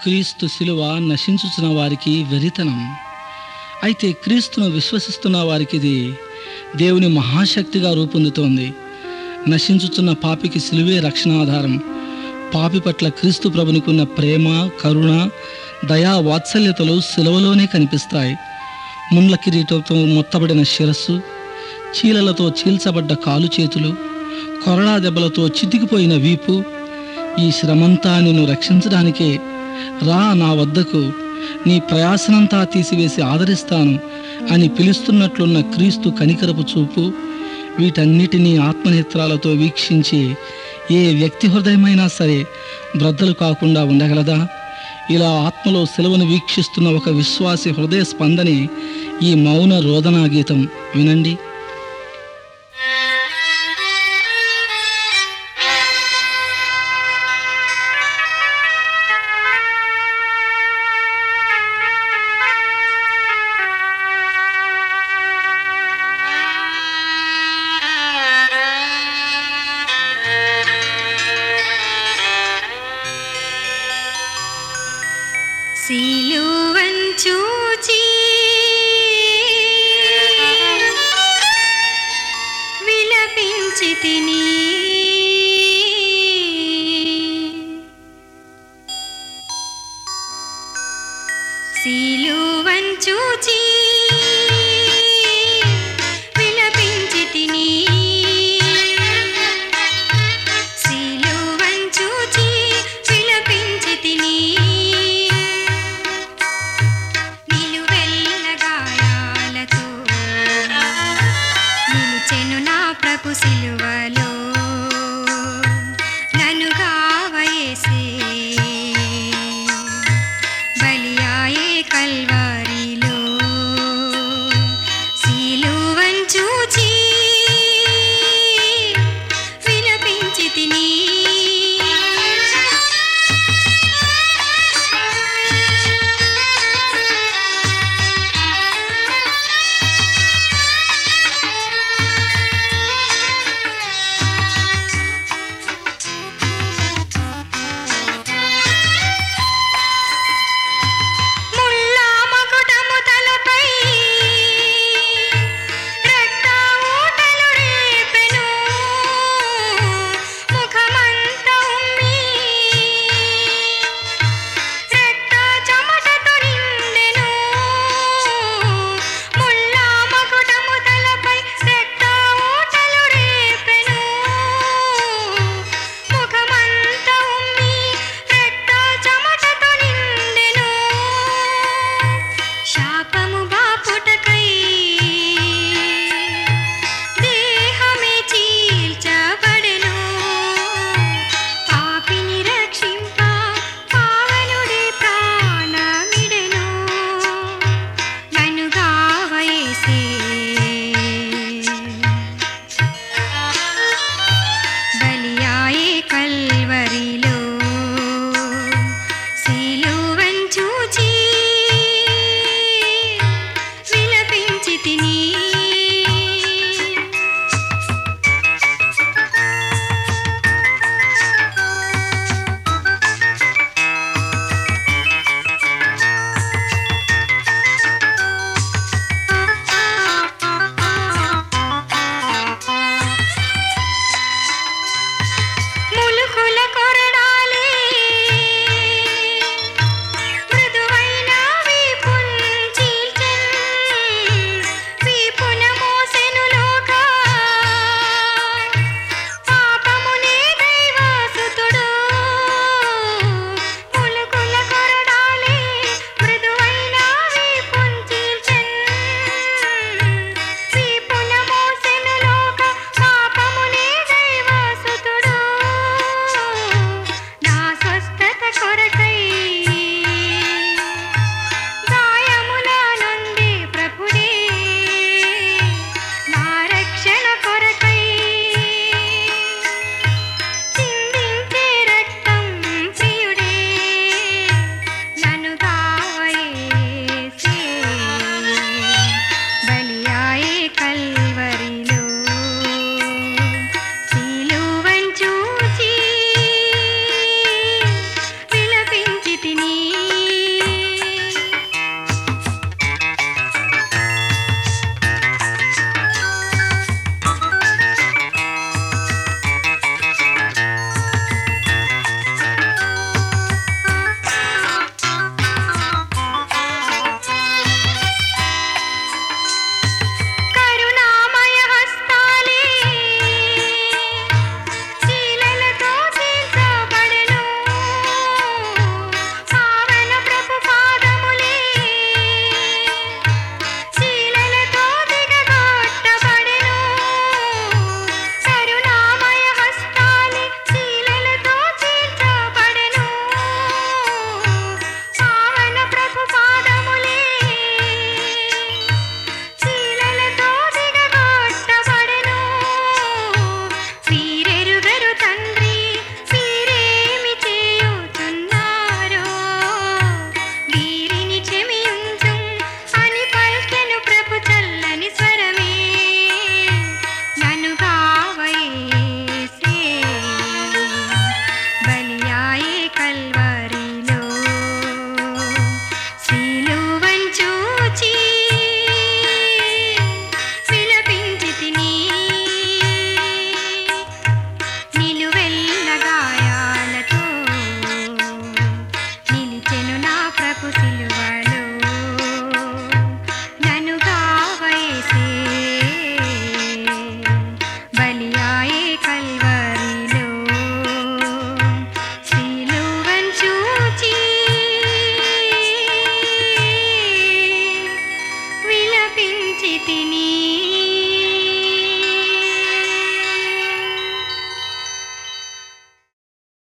క్రీస్తు శిలువ నశించుచున్న వారికి వెరితనం అయితే క్రీస్తును విశ్వసిస్తున్న వారికి ఇది దేవుని మహాశక్తిగా రూపొందుతోంది నశించుచున్న పాపికి సిలువే రక్షణాధారం పాపి పట్ల క్రీస్తు ప్రభునికున్న ప్రేమ కరుణ దయా వాత్సల్యతలు సిలువలోనే కనిపిస్తాయి ముండ్ల కిరీటంతో మొత్తబడిన శిరస్సు చీలలతో చీల్చబడ్డ కాలు చేతులు కొరడా దెబ్బలతో చితికిపోయిన వీపు ఈ శ్రమంతా నిన్ను రక్షించడానికే రా నా వద్దకు నీ ప్రయాసనంతా తీసివేసి ఆదరిస్తాను అని పిలుస్తున్నట్లున్న క్రీస్తు కనికరపు చూపు వీటన్నిటినీ ఆత్మనేత్రాలతో వీక్షించి ఏ వ్యక్తి హృదయమైనా సరే బ్రద్దలు కాకుండా ఉండగలదా ఇలా ఆత్మలో సెలవును వీక్షిస్తున్న ఒక విశ్వాసి హృదయ స్పందనే ఈ మౌన రోదనా గీతం వినండి సిలువన్ చూచి విలపించి తిని సిలువన్ చూచి